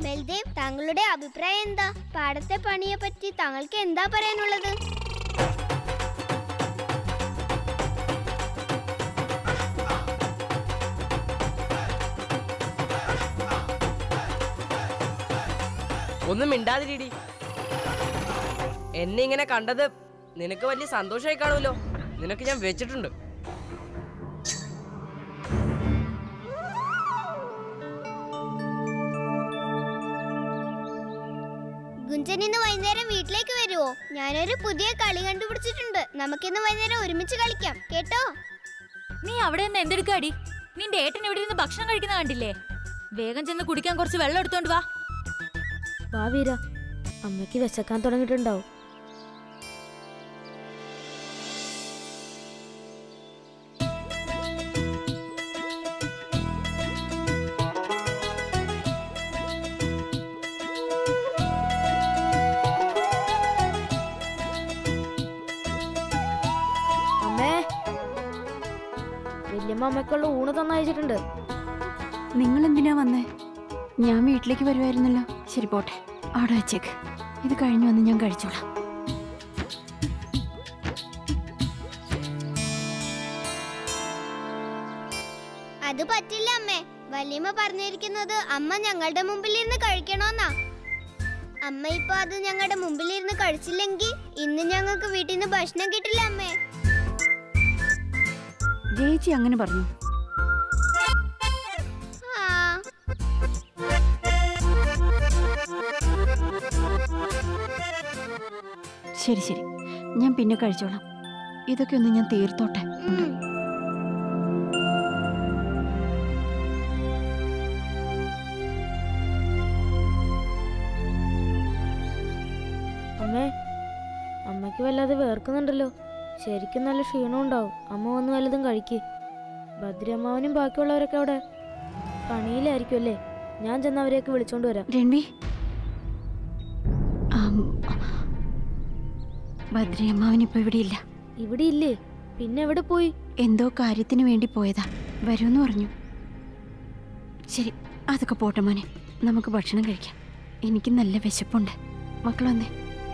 ബൽദേവ് താങ്കളുടെ അഭിപ്രായം എന്താ പാടത്തെ പണിയെ പറ്റി താങ്കൾക്ക് എന്താ പറയാനുള്ളത് ഒന്നും മിണ്ടാതിരിടി എന്നെ ഇങ്ങനെ കണ്ടത് നിനക്ക് വലിയ സന്തോഷമായി കാണുമല്ലോ നിനക്ക് ഞാൻ വെച്ചിട്ടുണ്ട് ഗുഞ്ചൻ ഇന്ന് വൈകുന്നേരം വീട്ടിലേക്ക് വരുവോ ഞാനൊരു പുതിയ കളി കണ്ടുപിടിച്ചിട്ടുണ്ട് നമുക്കിന്ന് വൈകുന്നേരം ഒരുമിച്ച് കളിക്കാം കേട്ടോ നീ അവിടെ നിന്ന് എന്തെടുക്കാടി നിന്റെ ഏട്ടൻ ഇവിടെ നിന്ന് ഭക്ഷണം കഴിക്കുന്ന കണ്ടില്ലേ വേഗം ചെന്ന് കുടിക്കാൻ കുറച്ച് വെള്ളം എടുത്തോണ്ട് വാ വാ വീര അമ്മയ്ക്ക് വിശക്കാൻ തുടങ്ങിയിട്ടുണ്ടാവും അമ്മേ വല്യമ്മ അമ്മയ്ക്കുള്ള ഊണ് തന്നയച്ചിട്ടുണ്ട് നിങ്ങൾ എന്തിനാ വന്നേ ഞാൻ വീട്ടിലേക്ക് വരുമായിരുന്നല്ലോ ശരി പോട്ടെ അവിടെ വെച്ചേക്ക് ഇത് കഴിഞ്ഞു വന്ന് ഞാൻ കഴിച്ചോളാം അത് പറ്റില്ല അമ്മേ വല്യമ്മ പറഞ്ഞിരിക്കുന്നത് അമ്മ ഞങ്ങളുടെ മുമ്പിൽ ഇരുന്ന് കഴിക്കണോന്നാ അമ്മ ഇപ്പൊ അത് ഞങ്ങളുടെ മുമ്പിൽ ഇരുന്ന് കഴിച്ചില്ലെങ്കിൽ ഇന്ന് ഞങ്ങൾക്ക് വീട്ടിൽ നിന്ന് ഭക്ഷണം കിട്ടില്ല അമ്മേ ജയിച്ചി അങ്ങനെ പറഞ്ഞു ആ ശരി ശരി ഞാൻ പിന്നെ കഴിച്ചോളാം ഇതൊക്കെ ഒന്ന് ഞാൻ തീർത്തോട്ടെ ഉം. അമ്മേ അമ്മയ്ക്ക് വല്ലാതെ വേർക്കുന്നുണ്ടല്ലോ ശരിക്കും നല്ല ക്ഷീണം ഉണ്ടാവും അമ്മ വന്ന് വല്ലതും കഴിക്ക് ഭദ്രമ്മാവനും ബാക്കിയുള്ളവരൊക്കെ അവിടെ പണിയിലായിരിക്കും അല്ലേ ഞാൻ ചെന്ന് അവരെയൊക്കെ വിളിച്ചോണ്ട് വരാം രൺവി ആം, ഭദ്രയമ്മാവനിപ്പോ ഇവിടെ ഇല്ല ഇവിടെ ഇല്ലേ പിന്നെ എവിടെ പോയി എന്തോ കാര്യത്തിന് വേണ്ടി പോയതാ വരുമെന്ന് പറഞ്ഞു ശരി അതൊക്കെ പോട്ടെ മോനെ നമുക്ക് ഭക്ഷണം കഴിക്കാം എനിക്ക് നല്ല വിശപ്പുണ്ട് മക്കൾ വന്നേ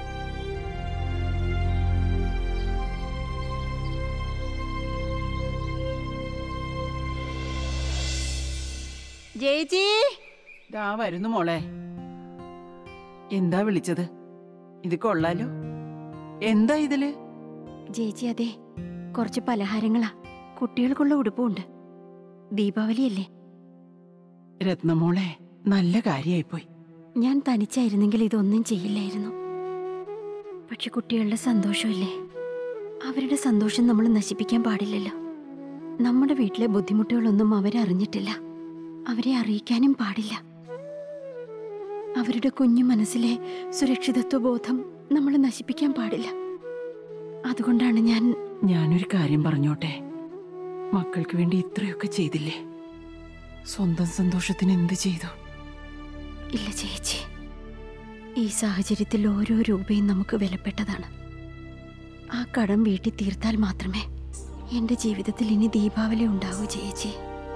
ജയിച്ചി ദാ വരുന്നു മോളെ എന്താ വിളിച്ചത് ഇത് കൊള്ളാലോ എന്താ ഇതില് ചേച്ചി അതെ കുറച്ച് പലഹാരങ്ങളാ കുട്ടികൾക്കുള്ള ഉടുപ്പുണ്ട് ദീപാവലിയല്ലേ രത്നമോളെ നല്ല കാര്യായിപ്പോയി ഞാൻ തനിച്ചായിരുന്നെങ്കിൽ ഇതൊന്നും ചെയ്യില്ലായിരുന്നു പക്ഷെ കുട്ടികളുടെ സന്തോഷമല്ലേ അവരുടെ സന്തോഷം നമ്മൾ നശിപ്പിക്കാൻ പാടില്ലല്ലോ നമ്മുടെ വീട്ടിലെ ബുദ്ധിമുട്ടുകളൊന്നും അവരറിഞ്ഞിട്ടില്ല അവരെ അറിയിക്കാനും പാടില്ല അവരുടെ കുഞ്ഞു മനസ്സിലെ സുരക്ഷിതത്വ ബോധം നമ്മൾ നശിപ്പിക്കാൻ പാടില്ല അതുകൊണ്ടാണ് ഞാൻ ഞാനൊരു കാര്യം പറഞ്ഞോട്ടെ മക്കൾക്ക് വേണ്ടി ഇത്രയൊക്കെ ചെയ്തില്ലേ സ്വന്തം സന്തോഷത്തിന് എന്ത് ചെയ്തു ഇല്ല ചേച്ചി ഈ സാഹചര്യത്തിൽ ഓരോ രൂപയും നമുക്ക് വിലപ്പെട്ടതാണ് ആ കടം വീട്ടിൽ തീർത്താൽ മാത്രമേ എന്റെ ജീവിതത്തിൽ ഇനി ദീപാവലി ഉണ്ടാവൂ ചേച്ചി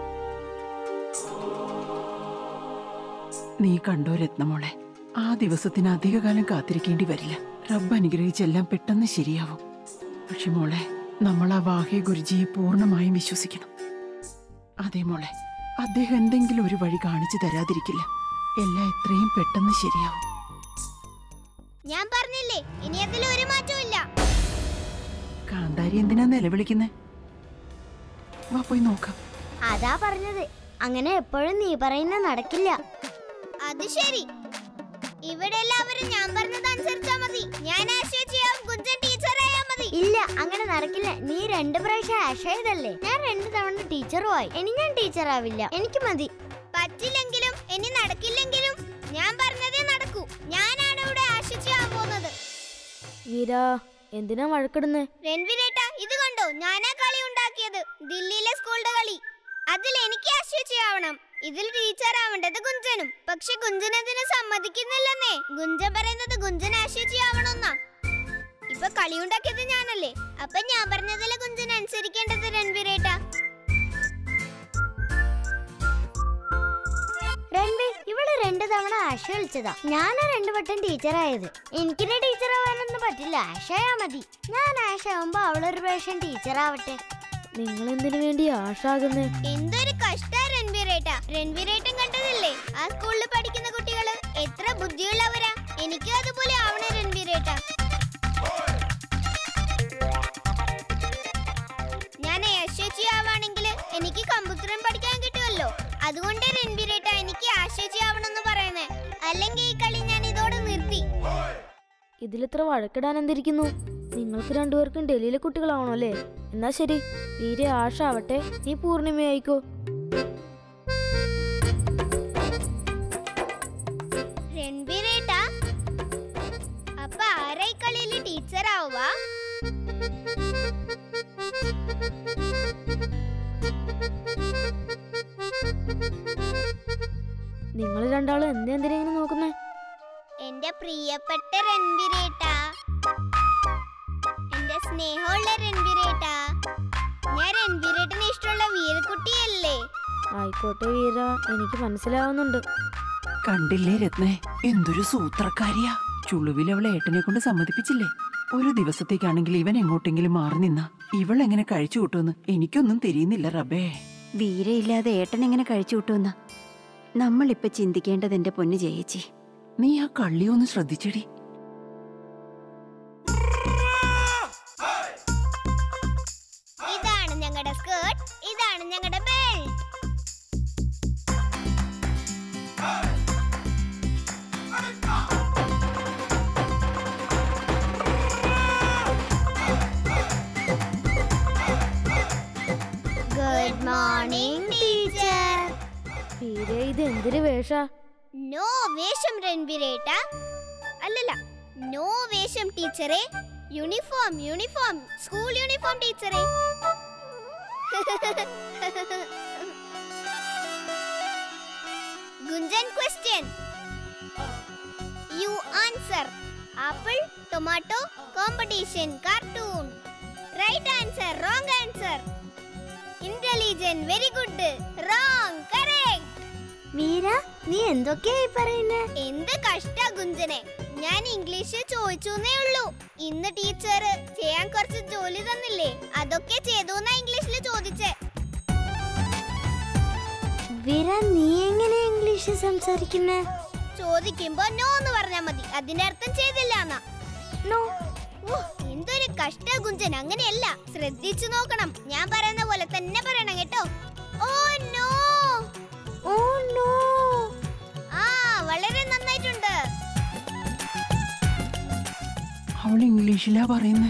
നീ കണ്ടോ രത്നമോളെ ആ ദിവസത്തിന് അധികകാലം കാത്തിരിക്കേണ്ടി വരില്ല റബ്ബ് അനുഗ്രഹിച്ചെല്ലാം പെട്ടെന്ന് ശരിയാവും പക്ഷെ മോളെ നമ്മൾ ആ വാഹേ ഗുരുജിയെ പൂർണ്ണമായും വിശ്വസിക്കണം അതെ മോളെ അദ്ദേഹം എന്തെങ്കിലും ഒരു വഴി കാണിച്ചു തരാതിരിക്കില്ല എല്ലാം എത്രയും പെട്ടെന്ന് ശരിയാവും ഞാൻ പറഞ്ഞില്ലേ ഇനി അതിൽ ഒരു മാറ്റവും ഇല്ല കാന്താരി എന്തിനാ നിലവിളിക്കുന്നേ വാ പോയി നോക്കാം അതാ പറഞ്ഞത് അങ്ങനെ എപ്പോഴും നീ പറയുന്ന നടക്കില്ല അത് ശരി ഇവിടെ എല്ലാവരും ഞാൻ പറഞ്ഞത് അനുസരിച്ചാ മതി ഞാൻ ആശയ ചെയ്യാം കുഞ്ചൻ ടീച്ചറായാ മതി ഇല്ല അങ്ങനെ നടക്കില്ല നീ രണ്ട് പ്രാവശ്യം ആശയതല്ലേ ഞാൻ രണ്ട് തവണ ടീച്ചറുമായി ഇനി ഞാൻ ടീച്ചർ ആവില്ല എനിക്ക് മതി പറ്റില്ലെങ്കിലും ഇനി നടക്കില്ലെങ്കിലും ഞാൻ പറഞ്ഞതേ നടക്കൂ ഞാനാണ് ഇവിടെ ആശയ ചെയ്യാൻ പോകുന്നത് വീര എന്തിനാ വഴക്കിടുന്നേ രൺവീരേട്ട ഇത് കണ്ടോ ഞാനാ കളി ഉണ്ടാക്കിയത് ദില്ലിയിലെ സ്കൂളിന്റെ കളി അതിൽ എനിക്ക് ആശ്വസിയാവണം ഇതിൽ ടീച്ചർ ആവേണ്ടത് ഗുഞ്ചനും പക്ഷെ ഗുഞ്ചൻ അതിന് സമ്മതിക്കുന്നില്ലെന്നേ ഗുഞ്ചൻ പറയുന്നത് ഗുഞ്ചൻ ആശ്വസിയാവണമെന്നാ ഇപ്പൊ കളി ഉണ്ടാക്കിയത് ഞാനല്ലേ അപ്പൊ ഞാൻ പറഞ്ഞതിലെ ഗുഞ്ചൻ അനുസരിക്കേണ്ടത് രൺവീരേട്ട രൺവീർ ഇവിടെ രണ്ട് രണ്ടു തവണ ആശ വിളിച്ചതാ ഞാനാ രണ്ടു വട്ടം ടീച്ചറായത് എനിക്കിന്നെ ടീച്ചർ ആവാനൊന്നും പറ്റില്ല ആശയാ മതി ഞാൻ ആശ ആവുമ്പോ അവളൊരു പ്രാവശ്യം ടീച്ചർ ആവട്ടെ നിങ്ങൾ എന്തിനു വേണ്ടി ആഷാകുന്നേ എന്തൊരു കഷ്ടാ രൺവീരേട്ടാ രൺവീരേട്ടൻ കണ്ടതല്ലേ ആ സ്കൂളിൽ പഠിക്കുന്ന കുട്ടികള് എത്ര ബുദ്ധിയുള്ളവരാ എനിക്കും അതുപോലെ ആവണേ രൺവീരേട്ടാ ഞാൻ ആശേച്ചി ആവാണെങ്കിൽ എനിക്ക് കമ്പ്യൂട്ടറും പഠിക്കാൻ കിട്ടുമല്ലോ അതുകൊണ്ട് രൺവീരേട്ട എനിക്ക് ആശേച്ചി ആവണമെന്ന് പറയുന്നേ അല്ലെങ്കിൽ ഈ കളി ഞാൻ ഇതോടെ നിർത്തി ഇതിലിത്ര വഴക്കിടാൻ എന്തിരിക്കുന്നു നിങ്ങൾക്ക് രണ്ടുപേർക്കും ഡൽഹിയിലെ കുട്ടികളാവണോ അല്ലേ എന്നാ ശരി വീര ആഷ ആവട്ടെ നീ പൂർണിമയായിക്കോ രൺവീരേട്ട അപ്പൊ ആരാ ഈ കളിയിൽ ടീച്ചർ ആവുക നിങ്ങൾ രണ്ടാളും എന്ത് എന്തിനാ ഇങ്ങനെ നോക്കുന്നേ എന്റെ പ്രിയപ്പെട്ട രൺവീരേട്ട എന്റെ സ്നേഹമുള്ള രൺവീരേട്ട ഞാൻ രൺവീരേട്ടന് ഇഷ്ടമുള്ള വീരക്കുട്ടിയല്ലേ ആയിക്കോട്ടെ വീര എനിക്ക് മനസ്സിലാവുന്നുണ്ട് കണ്ടില്ലേ രത്നേ എന്തൊരു സൂത്രക്കാരിയാ ചുളുവിൽ അവളെ ഏട്ടനെ കൊണ്ട് സമ്മതിപ്പിച്ചില്ലേ ഒരു ദിവസത്തേക്കാണെങ്കിൽ ഇവൻ എങ്ങോട്ടെങ്കിലും മാറി നിന്ന ഇവൾ എങ്ങനെ കഴിച്ചു കൂട്ടുമെന്ന് എനിക്കൊന്നും തിരിയുന്നില്ല റബേ വീരയില്ലാതെ ഏട്ടൻ എങ്ങനെ കഴിച്ചു കൂട്ടുമെന്ന നമ്മളിപ്പൊ ചിന്തിക്കേണ്ടത് എന്റെ പൊന്നു ജയിച്ചി നീ ആ കള്ളി ഒന്ന് ശ്രദ്ധിച്ചടി ഇതാണ് ഞങ്ങളുടെ സ്കേർട്ട് ഇതാണ് ഞങ്ങളുടെ belt good morning teacher Veera ഇത് എന്തൊരു വേഷ നോ വേഷം രൺവീരേട്ട അല്ലല്ല നോ വേഷം ടീച്ചറെ യൂണിഫോം യൂണിഫോം സ്കൂൾ യൂണിഫോം ടീച്ചറെ Gunjan question you answer apple tomato competition cartoon right answer wrong answer intelligent very good wrong correct Veera നീ എന്തൊക്കെയായി പറയുന്നേ എന്ത് കഷ്ട ഗുഞ്ചനെ ഞാൻ ഇംഗ്ലീഷ് ചോദിച്ചേ ഉള്ളൂ ഇന്ന് ടീച്ചർ ചെയ്യാൻ കുറച്ച് ജോലി തന്നില്ലേ അതൊക്കെ ചെയ്തു ഇംഗ്ലീഷിൽ ചോദിച്ചേ വീര നീ എങ്ങനെ ഇംഗ്ലീഷ് സംസാരിക്കുന്നേ ചോദിക്കുമ്പോ നോ എന്ന് പറഞ്ഞാ മതി അതിന്റെ അർത്ഥം ചെയ്തില്ല എന്നാ നോ എന്തൊരു കഷ്ട ഗുഞ്ചൻ അങ്ങനെയല്ല ശ്രദ്ധിച്ചു നോക്കണം ഞാൻ പറയുന്ന പോലെ തന്നെ പറയണം കേട്ടോ ഓ നോ ഓ നോ ആ വളരെ നന്നായിട്ടുണ്ട് അവൾ ഇംഗ്ലീഷിലാ പറയുന്നേ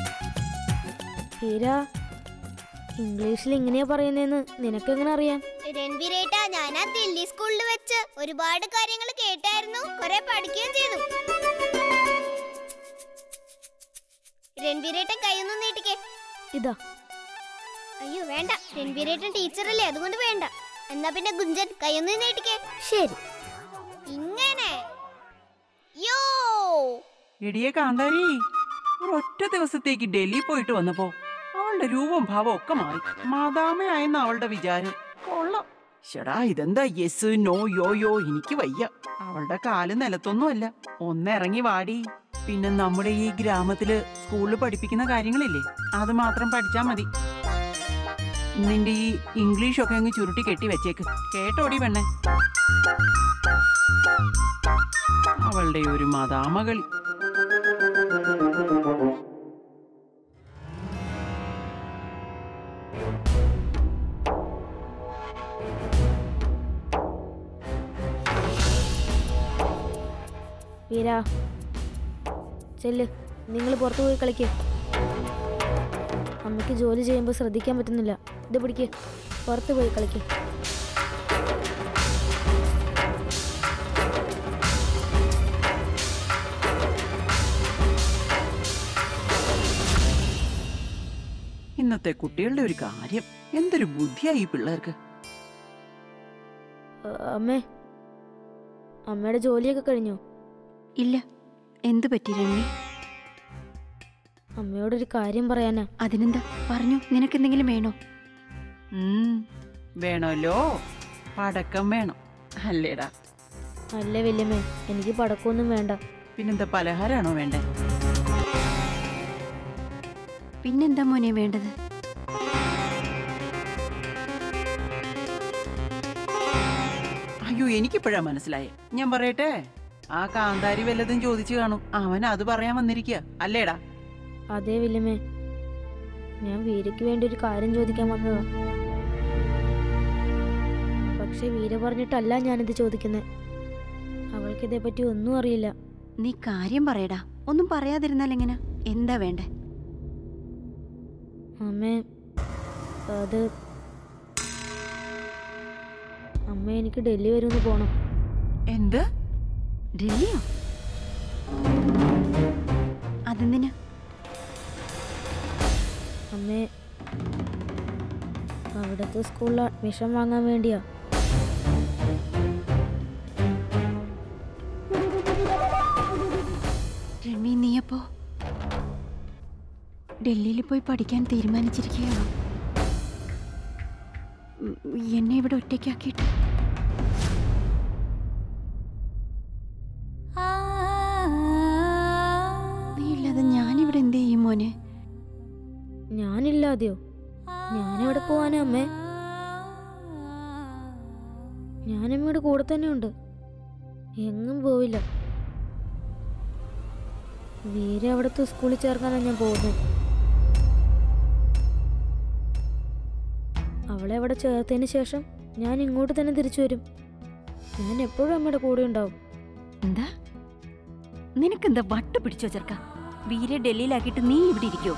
വീര ഇംഗ്ലീഷിൽ ഇങ്ങനെയാ പറയുന്നതെന്ന് നിനക്കെങ്ങനെ അറിയാം രൺവീരേട്ട ഞാൻ ആ ദില്ലി സ്കൂളിൽ വെച്ച് ഒരുപാട് കാര്യങ്ങൾ കേട്ടായിരുന്നു കുറെ പഠിക്കുകയും ചെയ്തു രൺവീരേട്ടൻ കൈയൊന്നും നീട്ടിക്കേ ഇതാ അയ്യോ വേണ്ട രൺവീരേട്ടൻ ടീച്ചറല്ലേ അതുകൊണ്ട് വേണ്ട എന്നാ പിന്നെ ഗുഞ്ചൻ കൈയൊന്നും നീട്ടിക്കേ ശരി ഇങ്ങനെ യോ എടിയെ കാന്താരി ഒരൊറ്റ ദിവസത്തേക്ക് ഡൽഹി പോയിട്ട് വന്നപ്പോ അവളുടെ രൂപം ഭാവം ഒക്കെ മാറി മാതാമയായെന്ന അവളുടെ വിചാരം കൊള്ളാം ഷടാ ഇതെന്താ യെസ് നോ യോ യോ എനിക്ക് വയ്യ അവളുടെ കാല് നിലത്തൊന്നുമല്ല ഒന്നിറങ്ങി വാടി പിന്നെ നമ്മുടെ ഈ ഗ്രാമത്തില് സ്കൂളിൽ പഠിപ്പിക്കുന്ന കാര്യങ്ങളില്ലേ അത് മാത്രം പഠിച്ചാ മതി നിന്റെ ഈ ഇംഗ്ലീഷൊക്കെ അങ്ങ് ചുരുട്ടി കെട്ടി വെച്ചേക്ക് കേട്ടോടി പെണ്ണെ അവളുടെ ഒരു മതാമകളി വീര ചെല്ല് നിങ്ങൾ പുറത്തു പോയി കളിക്ക് അമ്മയ്ക്ക് ജോലി ചെയ്യുമ്പോൾ ശ്രദ്ധിക്കാൻ പറ്റുന്നില്ല ഇത് പിടിക്ക് പുറത്ത് പോയി കളിക്ക് ഇന്നത്തെ കുട്ടികളുടെ ഒരു കാര്യം എന്തൊരു ബുദ്ധിയായി ഈ പിള്ളേർക്ക് അ- അമ്മേ അമ്മയുടെ ജോലിയൊക്കെ കഴിഞ്ഞോ ഇല്ല എന്തു പറ്റി രൺവി അമ്മയോടൊരു കാര്യം പറയാനാ അതിനെന്താ പറഞ്ഞു നിനക്കെന്തെങ്കിലും വേണോ ഉം, വേണമല്ലോ പടക്കം വേണം അല്ലേടാ അല്ല വല്യമ്മേ എനിക്ക് പടക്കമൊന്നും വേണ്ട പിന്നെന്താ പലഹാരമാണോ വേണ്ടേ പിന്നെന്താ മോനെ വേണ്ടത് അയ്യോ എനിക്കിപ്പോഴാ മനസ്സിലായേ ഞാൻ പറയട്ടെ ആ കാന്താരി വല്ലതും ചോദിച്ചു കാണും അവൻ അത് പറയാൻ വന്നിരിക്കുക അല്ലേടാ അതേ വല്യമ്മേ ഞാൻ വീരയ്ക്ക് വേണ്ടി ഒരു കാര്യം ചോദിക്കാൻ വന്നതാ പക്ഷെ വീര പറഞ്ഞിട്ടല്ല ഞാനിത് ചോദിക്കുന്നത് അവൾക്ക് പറ്റി ഒന്നും അറിയില്ല നീ കാര്യം പറയടാ ഒന്നും പറയാതിരുന്നാൽ എങ്ങനെ എന്താ വേണ്ടേ അമ്മേ അത് അമ്മ എനിക്ക് ഡൽഹി വരെ ഒന്ന് പോണം എന്ത് ഡൽഹിയോ അതെന്തിനാ അമ്മേ അവിടുത്തെ സ്കൂളിൽ അഡ്മിഷൻ വാങ്ങാൻ വേണ്ടിയാ രൺവി നീയപ്പോ ഡൽഹിയിൽ പോയി പഠിക്കാൻ തീരുമാനിച്ചിരിക്കുകയാണോ ഉം, എന്നെ ഇവിടെ ഒറ്റയ്ക്കാക്കിയിട്ട് നീ ഇല്ലാതെ ഞാനിവിടെ എന്ത് ചെയ്യും മോനെ ഞാനില്ലാതെയോ ഞാനെവിടെ പോവാനാ അമ്മേ ഞാനമ്മയുടെ കൂടെ തന്നെയുണ്ട് എങ്ങും പോവില്ല വീര അവിടുത്തെ സ്കൂളിൽ ചേർക്കാനാണ് ഞാൻ പോകുന്നത് അവളെ അവിടെ ചേർത്തതിന് ശേഷം ഞാൻ ഇങ്ങോട്ട് തന്നെ തിരിച്ചു വരും ഞാൻ എപ്പോഴും അമ്മയുടെ കൂടെ ഉണ്ടാവും എന്താ നിനക്കെന്താ വട്ട് പിടിച്ചോ ചെറുക്ക വീരെ ഡൽഹിയിലാക്കിയിട്ട് നീ ഇവിടെ ഇരിക്കോ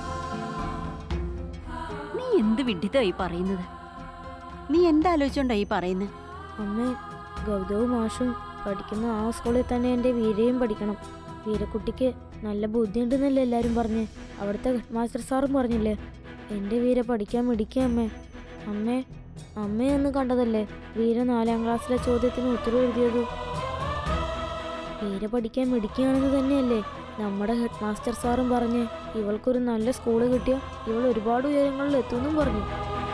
നീ എന്ത് വിഡിതമായി പറയുന്നത് നീ എന്താലോചിച്ചോണ്ടാ ഈ പറയുന്നത് അമ്മ ഗൗതവും മാഷും പഠിക്കുന്ന ആ സ്കൂളിൽ തന്നെ എൻ്റെ വീരയും പഠിക്കണം വീരക്കുട്ടിക്ക് നല്ല ബുദ്ധിയുണ്ടെന്നല്ലേ എല്ലാവരും പറഞ്ഞ് അവിടുത്തെ ഹെഡ് മാസ്റ്റർ സാറും പറഞ്ഞില്ലേ എൻ്റെ വീര പഠിക്കാൻ മിടിക്കുക അമ്മേ അമ്മേ അമ്മയൊന്ന് കണ്ടതല്ലേ വീര നാലാം ക്ലാസ്സിലെ ചോദ്യത്തിന് ഉത്തരം എഴുതിയത് വീര പഠിക്കാൻ മിടിക്കുകയാണെന്ന് തന്നെയല്ലേ നമ്മുടെ ഹെഡ് മാസ്റ്റർ സാറും പറഞ്ഞ് ഇവൾക്കൊരു നല്ല സ്കൂള് കിട്ടിയ ഇവൾ ഒരുപാട് ഉയരങ്ങളിൽ എത്തുമെന്നും പറഞ്ഞു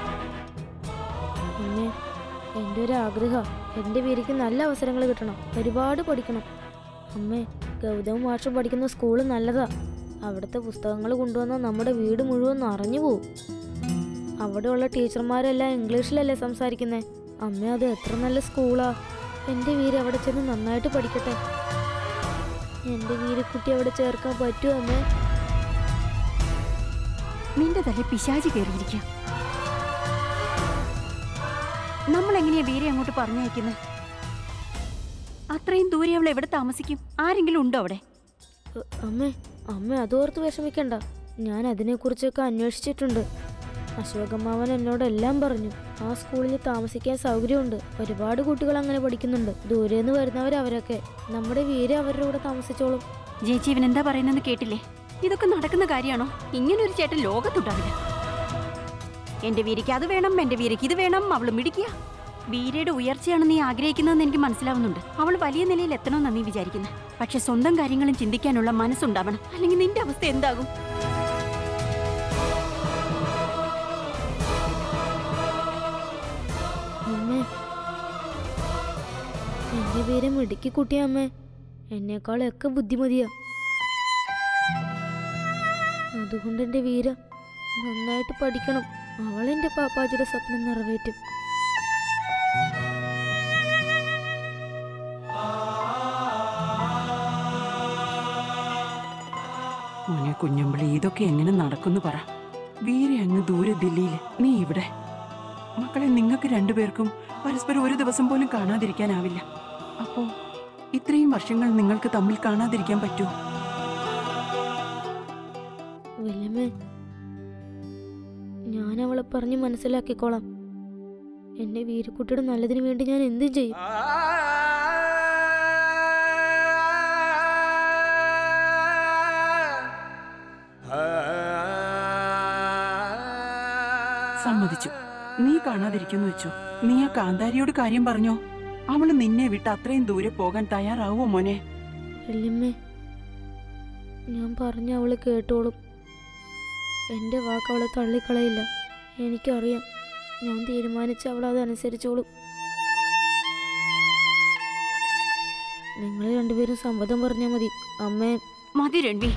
അമ്മേ എൻ്റെ ഒരു ആഗ്രഹം എൻ്റെ വീരയ്ക്ക് നല്ല അവസരങ്ങൾ കിട്ടണം ഒരുപാട് പഠിക്കണം അമ്മേ ഗൗതം മാഷ് പഠിക്കുന്ന സ്കൂള് നല്ലതാ അവിടുത്തെ പുസ്തകങ്ങൾ കൊണ്ടുവന്നാൽ നമ്മുടെ വീട് മുഴുവൻ നിറഞ്ഞു പോവും അവിടെയുള്ള ടീച്ചർമാരെല്ലാം ഇംഗ്ലീഷിലല്ലേ സംസാരിക്കുന്നേ അമ്മ അത് എത്ര നല്ല സ്കൂളാ എൻ്റെ വീര് അവിടെ ചെന്ന് നന്നായിട്ട് പഠിക്കട്ടെ എൻ്റെ വീരക്കുട്ടി അവിടെ ചേർക്കാൻ പറ്റുമോ അമ്മേ നിന്റെ തല പിശാചി കയറിയിരിക്കുക നമ്മൾ എങ്ങനെയാ വീരെ അങ്ങോട്ട് പറഞ്ഞയക്കുന്നത് അത്രയും ദൂരെ അവൾ എവിടെ താമസിക്കും ആരെങ്കിലും ഉണ്ടോ അവിടെ അ- അമ്മേ അമ്മ അതോർത്ത് വിഷമിക്കണ്ട ഞാൻ അതിനെക്കുറിച്ചൊക്കെ അന്വേഷിച്ചിട്ടുണ്ട് അശോകമ്മാവൻ എന്നോട് എല്ലാം പറഞ്ഞു ആ സ്കൂളിൽ താമസിക്കാൻ സൗകര്യമുണ്ട് ഒരുപാട് കുട്ടികൾ അങ്ങനെ പഠിക്കുന്നുണ്ട് ദൂരേന്ന് വരുന്നവർ അവരൊക്കെ നമ്മുടെ വീര അവരുടെ കൂടെ താമസിച്ചോളും ജയിച്ചി ഇവൻ എന്താ പറയുന്നെന്ന് കേട്ടില്ലേ ഇതൊക്കെ നടക്കുന്ന കാര്യമാണോ ഇങ്ങനൊരു ചേട്ടൻ ലോകത്തുണ്ടാവില്ല എന്റെ വീരയ്ക്ക് അത് വേണം എന്റെ വീരയ്ക്ക് ഇത് വേണം അവള് മിടിക്കുക വീരയുടെ ഉയർച്ചയാണ് നീ ആഗ്രഹിക്കുന്നതെന്ന് എനിക്ക് മനസ്സിലാവുന്നുണ്ട് അവൾ വലിയ നിലയിൽ എത്തണമെന്നാണ് നീ വിചാരിക്കുന്നത് പക്ഷെ സ്വന്തം കാര്യങ്ങളും ചിന്തിക്കാനുള്ള മനസ്സുണ്ടാവണം അല്ലെങ്കിൽ നിന്റെ അവസ്ഥ എന്താകും അമ്മേ എന്റെ വീര മിടുക്കി കുട്ടിയാ അമ്മേ എന്നേക്കാളൊക്കെ ബുദ്ധിമതിയാ അതുകൊണ്ട് എന്റെ വീര നന്നായിട്ട് പഠിക്കണം അവളെന്റെ പാപ്പാജിയുടെ സ്വപ്നം നിറവേറ്റും മോനെ കുഞ്ഞമ്പിളി ഇതൊക്കെ എങ്ങനെ നടക്കുന്നു പറ വീരെ അങ്ങ് ദൂരെ ദില്ലിയിൽ നീ ഇവിടെ മക്കളെ നിങ്ങൾക്ക് രണ്ടുപേർക്കും പരസ്പരം ഒരു ദിവസം പോലും കാണാതിരിക്കാനാവില്ല അപ്പോ ഇത്രയും വർഷങ്ങൾ നിങ്ങൾക്ക് തമ്മിൽ കാണാതിരിക്കാൻ പറ്റുമോ വല്യമ്മേ ഞാൻ അവളെ പറഞ്ഞ് മനസ്സിലാക്കിക്കോളാം എന്റെ വീരക്കുട്ടിയുടെ നല്ലതിന് വേണ്ടി ഞാൻ എന്തും ചെയ്യും സമ്മതിച്ചു നീ കാണാതിരിക്കുന്നു വെച്ചോ നീ ആ കാന്താരിയോട് കാര്യം പറഞ്ഞോ അവള് നിന്നെ വിട്ട് അത്രയും ദൂരെ പോകാൻ തയ്യാറാവോ മോനെ വല്യമ്മേ ഞാൻ പറഞ്ഞ അവള് കേട്ടോളും എൻ്റെ വാക്ക് അവളെ തള്ളിക്കളയില്ല എനിക്കറിയാം ഞാൻ തീരുമാനിച്ച അവൾ അതനുസരിച്ചോളും നിങ്ങൾ രണ്ടുപേരും സമ്മതം പറഞ്ഞാൽ മതി അമ്മേ മതി രൺവി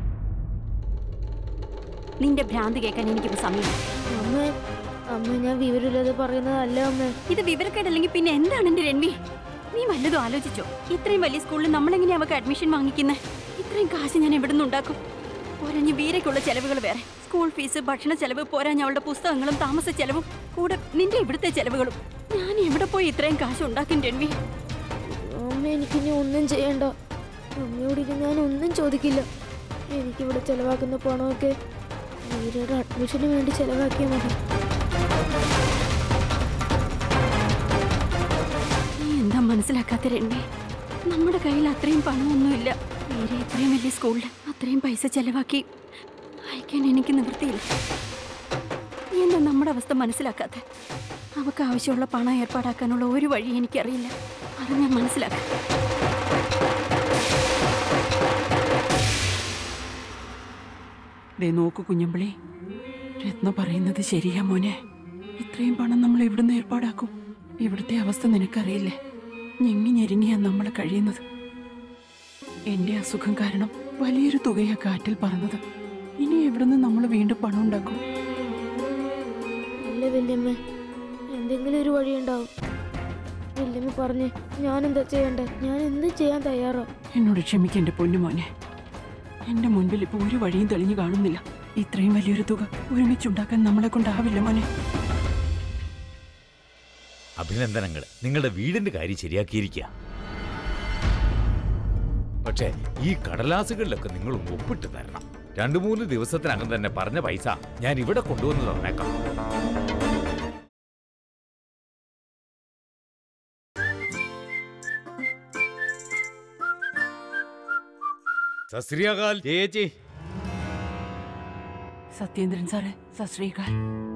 നിന്റെ ഭ്രാന്ത് കേൾക്കാൻ എനിക്കിപ്പോ സമയം അമ്മേ അമ്മ ഞാൻ വിവരമില്ലാതെ പറയുന്നതല്ല അമ്മേ ഇത് വിവരക്കേടല്ലെങ്കിൽ പിന്നെ എന്താണ് എന്റെ രൺവി നീ വല്ലതും ആലോചിച്ചോ ഇത്രയും വലിയ സ്കൂളിൽ നമ്മളെങ്ങനെയാ അവൾക്ക് അഡ്മിഷൻ വാങ്ങിക്കുന്നത് ഇത്രയും കാശ് ഞാൻ എവിടെ നിന്നുണ്ടാക്കും പോരാഞ്ഞ് വീരയ്ക്കുള്ള ചെലവുകൾ വേറെ സ്കൂൾ ഫീസ് ഭക്ഷണ ചെലവ് പോരാഞ്ഞ അവളുടെ പുസ്തകങ്ങളും താമസ ചെലവും കൂടെ നിന്റെ ഇവിടുത്തെ ചെലവുകളും ഞാൻ എവിടെ പോയി ഇത്രയും കാശ് ഉണ്ടാക്കും രൺവി അമ്മ എനിക്കിനി ഒന്നും ചെയ്യണ്ട അമ്മയോട് ഇനി ഞാൻ ഒന്നും ചോദിക്കില്ല എനിക്കിവിടെ ചെലവാക്കുന്ന പണമൊക്കെ വീരയുടെ അഡ്മിഷന് വേണ്ടി ചെലവാക്കിയാൽ മതി നീ എന്താ മനസ്സിലാക്കാത്ത രൺവി നമ്മുടെ കയ്യിൽ അത്രയും പണമൊന്നുമില്ല വീരെ ഇത്രയും വലിയ സ്കൂളിൽ അത്രയും പൈസ ചെലവാക്കി അയക്കാൻ എനിക്ക് നിവൃത്തിയില്ല നീ എന്താ നമ്മുടെ അവസ്ഥ മനസ്സിലാക്കാത്ത അവക്ക് ആവശ്യമുള്ള പണം ഏർപ്പാടാക്കാനുള്ള ഒരു വഴി എനിക്കറിയില്ല അത് ഞാൻ മനസ്സിലാക്കാം ദേ നോക്കു കുഞ്ഞമ്പിളി രത്ന പറയുന്നത് ശരിയാ മോനെ ഇത്രയും പണം നമ്മൾ എവിടുന്ന് ഏർപ്പാടാക്കും ഇവിടുത്തെ അവസ്ഥ നിനക്കറിയില്ലേ ഞെങ്ങി ഞെരുങ്ങിയാ നമ്മൾ കഴിയുന്നത് എന്റെ അസുഖം കാരണം വലിയൊരു തുകയാ കാറ്റിൽ പറന്നത് ഇനി എവിടുന്ന് നമ്മൾ വീണ്ടും പണം ഉണ്ടാക്കും അല്ല വല്യമ്മ എന്തെങ്കിലും ഒരു വഴിയുണ്ടാവും വല്യമ്മ പറഞ്ഞ് ഞാൻ എന്താ ചെയ്യണ്ടേ ഞാൻ എന്ത് ചെയ്യാൻ തയ്യാറാ എന്നോട് ക്ഷമിക്കെന്റെ പൊന്നുമോനെ എന്റെ മുൻപിൽ ഇപ്പൊ ഒരു വഴിയും തെളിഞ്ഞു കാണുന്നില്ല ഇത്രയും വലിയൊരു തുക ഒരുമിച്ചുണ്ടാക്കാൻ നമ്മളെ കൊണ്ടാവില്ല മോനെ അഭിനന്ദനങ്ങൾ നിങ്ങളുടെ വീടിന്റെ കാര്യം ശരിയാക്കിയിരിക്കുക പക്ഷേ ഈ കടലാസുകളിലൊക്കെ നിങ്ങൾ ഒന്ന് ഒപ്പിട്ട് തരണം രണ്ടു മൂന്ന് ദിവസത്തിനകം തന്നെ പറഞ്ഞ പൈസ ഞാൻ ഇവിടെ കൊണ്ടുവന്ന് തന്നേക്കാം സശ്രീകാൽ ചേച്ചി സത്യേന്ദ്രൻ സാറ് സശ്രീകാൽ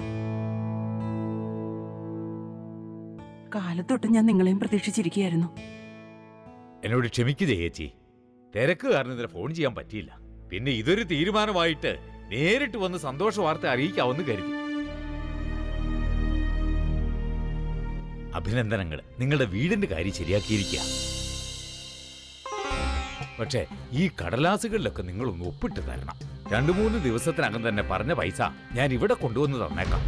കാലത്തൊട്ട് ഞാൻ നിങ്ങളെയും പ്രതീക്ഷിച്ചിരിക്കുകയായിരുന്നു എന്നോട് ക്ഷമിക്കു ചേച്ചി തിരക്ക് കാരണം ഇതിനെ ഫോൺ ചെയ്യാൻ പറ്റിയില്ല പിന്നെ ഇതൊരു തീരുമാനമായിട്ട് നേരിട്ട് വന്ന് സന്തോഷ വാർത്ത അറിയിക്കാമെന്ന് കരുതി അഭിനന്ദനങ്ങൾ നിങ്ങളുടെ വീടിന്റെ കാര്യം ശരിയാക്കിയിരിക്കുക പക്ഷേ ഈ കടലാസുകളിലൊക്കെ നിങ്ങൾ ഒന്ന് ഒപ്പിട്ട് തരണം രണ്ടു മൂന്ന് ദിവസത്തിനകം തന്നെ പറഞ്ഞ പൈസ ഞാൻ ഇവിടെ കൊണ്ടുവന്ന് തന്നേക്കാം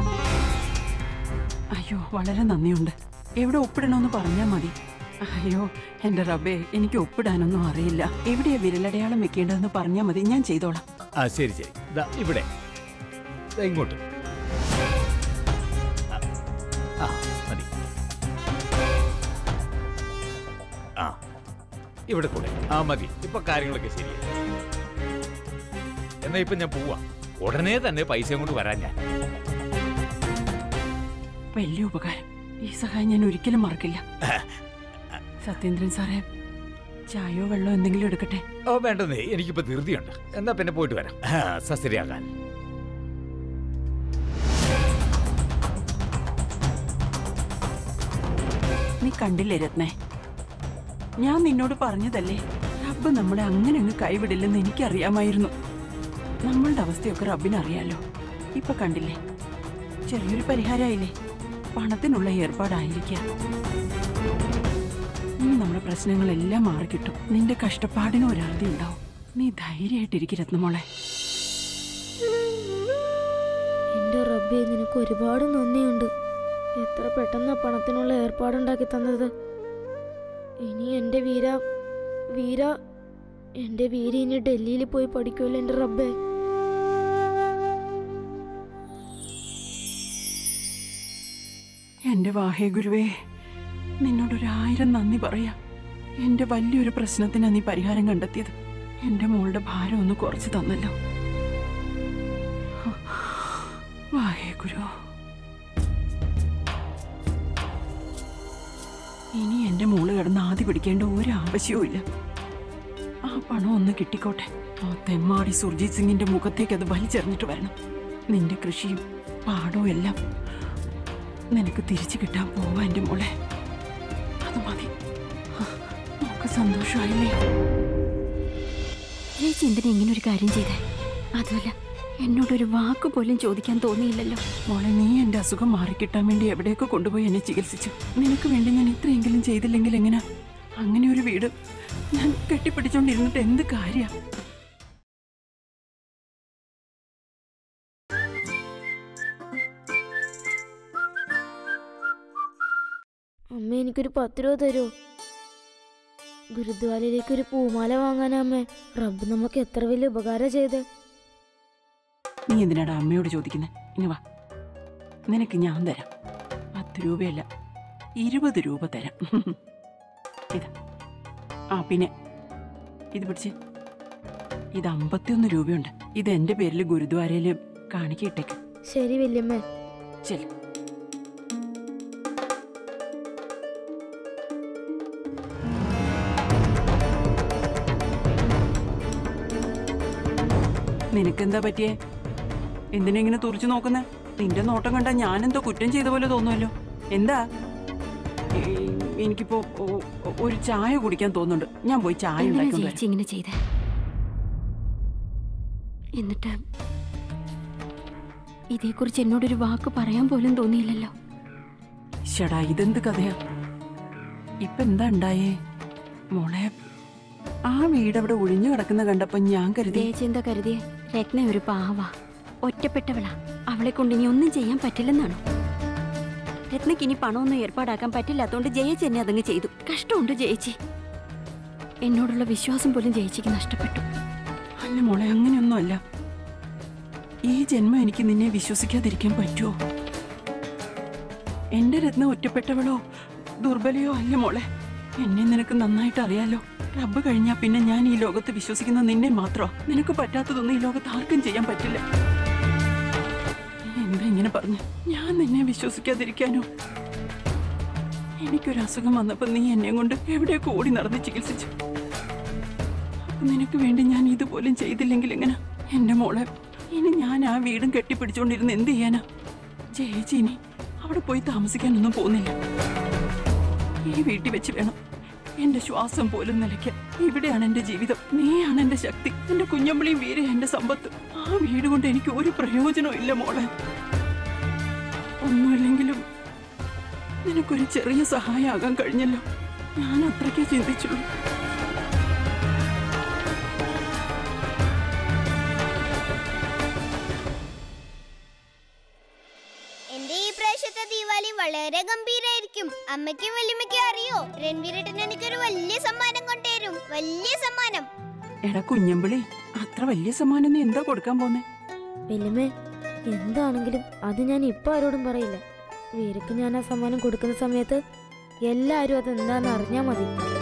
അയ്യോ വളരെ നന്ദിയുണ്ട് എവിടെ ഒപ്പിടണമെന്ന് പറഞ്ഞാൽ മതി അയ്യോ എന്റെ റബ്ബേ എനിക്ക് ഒപ്പിടാനൊന്നും അറിയില്ല എവിടെയാ വിരലടയാളം വെക്കേണ്ടതെന്ന് പറഞ്ഞാൽ മതി ഞാൻ ചെയ്തോളാം ആ ശരി ശരി ദാ ഇവിടെ ദാ ഇങ്ങോട്ട് ആ, ആ മതി ആ ഇവിടെ കൂടെ ആ മതി ഇപ്പൊ കാര്യങ്ങളൊക്കെ ശരിയായി എന്നാ ഇപ്പൊ ഞാൻ പോവാ ഉടനെ തന്നെ പൈസയും കൊണ്ട് വരാൻ ഞാൻ വലിയ ഉപകാരം ഈ സഹായം ഞാൻ ഒരിക്കലും മറക്കില്ല സത്യേന്ദ്രൻ സാറേ ചായയോ വെള്ളമോ എന്തെങ്കിലും എടുക്കട്ടെ ഓ വേണ്ടെന്നേ എനിക്കിപ്പോ ധൃതിയുണ്ട് എന്നാ പിന്നെ പോയിട്ട് വരാം ആ, സസ്യരിയാകാൻ നീ കണ്ടില്ലേ രത്നേ ഞാൻ നിന്നോട് പറഞ്ഞതല്ലേ റബ്ബ് നമ്മളെ അങ്ങനെ അങ്ങ് കൈവിടില്ലെന്ന് എനിക്കറിയാമായിരുന്നു നമ്മളുടെ അവസ്ഥയൊക്കെ റബ്ബിന് അറിയാലോ ഇപ്പൊ കണ്ടില്ലേ ചെറിയൊരു പരിഹാരമായില്ലേ പണത്തിനുള്ള ഏർപ്പാടായിരിക്കാം ഇനി നമ്മുടെ പ്രശ്നങ്ങളെല്ലാം മാറിക്കിട്ടും നിന്റെ കഷ്ടപ്പാടിന് ഒരാളുടെ ഉണ്ടാവും നീ ധൈര്യമായിട്ടിരിക്കും രത്നമോളെ എൻ്റെ റബ്ബെ നിനക്ക് ഒരുപാട് നന്ദിയുണ്ട് എത്ര പെട്ടെന്നാ പണത്തിനുള്ള ഏർപ്പാടുണ്ടാക്കി തന്നത് ഇനി എൻ്റെ വീര വീര എൻ്റെ വീര ഇനി ഡൽഹിയിൽ പോയി പഠിക്കുമല്ലോ എൻ്റെ റബ്ബേ എന്റെ വാഹേ ഗുരുവേ നിന്നോടൊരായിരം നന്ദി പറയാം എന്റെ വലിയൊരു പ്രശ്നത്തിനാ നീ പരിഹാരം കണ്ടെത്തിയത് എന്റെ മോളുടെ ഭാരം ഒന്ന് കുറച്ച് തന്നല്ലോ വാഹേ ഗുരു ഇനി എന്റെ മോള് കിടന്ന് ആദ്യ പിടിക്കേണ്ട ഒരു ആവശ്യവും ഇല്ല ആ പണം ഒന്ന് കിട്ടിക്കോട്ടെ ആ തെമ്മാടി സുർജിത് സിംഗിന്റെ മുഖത്തേക്ക് അത് വലിച്ചെറിഞ്ഞിട്ട് വരണം നിന്റെ കൃഷിയും പാടവും എല്ലാം നിനക്ക് തിരിച്ചു കിട്ടാൻ പോവാ എന്റെ മോളെ അത് മതി ആ, നമുക്ക് സന്തോഷമായില്ലേ ചേച്ചി എന്തിനാ ഇങ്ങനെ ഒരു കാര്യം ചെയ്തേ അതുമല്ല എന്നോടൊരു വാക്ക് പോലും ചോദിക്കാൻ തോന്നിയില്ലല്ലോ മോളെ നീ എന്റെ അസുഖം മാറിക്കിട്ടാൻ വേണ്ടി എവിടെയൊക്കെ കൊണ്ടുപോയി എന്നെ ചികിത്സിച്ചു നിനക്ക് വേണ്ടി ഞാൻ ഇത്രയെങ്കിലും ചെയ്തില്ലെങ്കിൽ എങ്ങനെ അങ്ങനെ ഒരു വീട് ഞാൻ കെട്ടിപ്പിടിച്ചോണ്ടിരുന്നിട്ട് എന്ത് കാര്യ അമ്മ എനിക്കൊരു പത്ത് രൂപ തരുമോ ഗുരുദ്വാരയിലേക്ക് ഒരു പൂമാല വാങ്ങാനാ അമ്മേ റബ്ബ് നമുക്ക് എത്ര വലിയ ഉപകാരം ചെയ്തേ നീ എന്തിനാടാ അമ്മയോട് ചോദിക്കുന്നത് ഇനി വാ നിനക്ക് ഞാൻ തരാം പത്ത് രൂപയല്ല ഇരുപത് രൂപ തരാം ഇതാ ആ പിന്നെ ഇത് പിടിച്ച് ഇത് അമ്പത്തിയൊന്ന് രൂപയുണ്ട് ഇത് എൻ്റെ പേരിൽ ഗുരുദ്വാരയിൽ കാണിക്കിട്ടേക്ക് ശരി വല്യമ്മേ ശരി നിനക്കെന്താ പറ്റിയേ എന്തിനാ ഇങ്ങനെ തുറച്ചു നോക്കുന്നേ നിന്റെ നോട്ടം കണ്ടാ ഞാനെന്തോ കുറ്റം ചെയ്ത പോലെ തോന്നുമല്ലോ എന്താ ഏ- എനിക്കിപ്പോ ഒ- ഒ- ഒരു ചായ കുടിക്കാൻ തോന്നുന്നുണ്ട് ഞാൻ പോയി ചായ എന്തിനാ ഉണ്ടാക്കി ചേച്ചി ഇങ്ങനെ ചെയ്തേ എന്നിട്ട് ഇതേക്കുറിച്ച് എന്നോടൊരു വാക്ക് പറയാൻ പോലും തോന്നിയില്ലല്ലോ ഷടാ ഇതെന്ത് കഥയാ ഇപ്പൊ എന്താ ഉണ്ടായേ മോളെ ആ വീട് അവിടെ ഒഴിഞ്ഞു കിടക്കുന്ന കണ്ടപ്പോ ഞാൻ കരുതി ചേച്ചി എന്താ കരുതിയേ രത്ന ഒരു പാവ ഒറ്റപ്പെട്ടവളാ അവളെ കൊണ്ട് ഇനി ഒന്നും ചെയ്യാൻ പറ്റില്ലെന്നാണോ രത്നയ്ക്ക് ഇനി പണമൊന്നും ഏർപ്പാടാക്കാൻ പറ്റില്ലാത്തോണ്ട് ജയിച്ച് എന്നെ അതങ്ങ് ചെയ്തു കഷ്ടമുണ്ട് ജയിച്ചി എന്നോടുള്ള വിശ്വാസം പോലും ജയിച്ചിക്ക് നഷ്ടപ്പെട്ടു അല്ല മോളെ അങ്ങനെയൊന്നുമല്ല ഈ ജന്മം എനിക്ക് നിന്നെ വിശ്വസിക്കാതിരിക്കാൻ പറ്റുമോ എന്റെ രത്ന ഒറ്റപ്പെട്ടവളോ ദുർബലയോ അല്ല മോളെ എന്നെ നിനക്ക് നന്നായിട്ട് അറിയാലോ റബ്ബ് കഴിഞ്ഞാ പിന്നെ ഞാൻ ഈ ലോകത്ത് വിശ്വസിക്കുന്ന നിന്നെ മാത്രമാ നിനക്ക് പറ്റാത്തതൊന്നും ഈ ലോകത്ത് ആർക്കും ചെയ്യാൻ പറ്റില്ല നീ എന്താ ഇങ്ങനെ പറഞ്ഞു ഞാൻ നിന്നെ വിശ്വസിക്കാതിരിക്കാനോ എനിക്കൊരു അസുഖം വന്നപ്പോ നീ എന്നെ കൊണ്ട് എവിടെയൊക്കെ ഓടി നടന്ന് ചികിത്സിച്ചു അപ്പൊ നിനക്ക് വേണ്ടി ഞാൻ ഇതുപോലും ചെയ്തില്ലെങ്കിൽ എങ്ങനെ എന്റെ മോളെ ഇനി ഞാൻ ആ വീടും കെട്ടിപ്പിടിച്ചോണ്ടിരുന്ന് എന്ത് ചെയ്യാനാ ചേച്ചി ഇനി അവിടെ പോയി താമസിക്കാനൊന്നും പോകുന്നില്ല ഈ വീട്ടിൽ വെച്ച് വേണം എന്റെ ശ്വാസം പോലും നിലയ്ക്കാൻ ഇവിടെയാണ് എന്റെ ജീവിതം നീയാണ് എന്റെ ശക്തി എന്റെ കുഞ്ഞമ്പിളിയും വീര എന്റെ സമ്പത്ത് ആ വീട് കൊണ്ട് എനിക്ക് ഒരു പ്രയോജനവും ഇല്ല മോളെ ഒന്നുമില്ലെങ്കിലും നിനക്കൊരു ചെറിയ സഹായമാകാൻ കഴിഞ്ഞല്ലോ ഞാൻ അത്രയ്ക്കേ ചിന്തിച്ചുള്ളൂ എന്റെ ഈ പ്രാവശ്യത്തെ ദീപാവലി വളരെ ഗംഭീരായിരിക്കും അമ്മയ്ക്കും വല്യമ്മയ്ക്കും അറിയോ രൺവീരേട്ടൻ എനിക്കൊരു വലിയ സമ്മാനം കൊണ്ടുവരും വലിയ സമ്മാനം എടാ കുഞ്ഞമ്പിളി അത്ര വലിയ സമ്മാനം നീ എന്താ കൊടുക്കാൻ പോന്നെ വല്യമ്മേ എന്താണെങ്കിലും അത് ഞാൻ ഇപ്പൊ ആരോടും പറയില്ല വീരക്ക് ഞാൻ ആ സമ്മാനം കൊടുക്കുന്ന സമയത്ത് എല്ലാരും അത് എന്താന്ന് അറിഞ്ഞാ മതി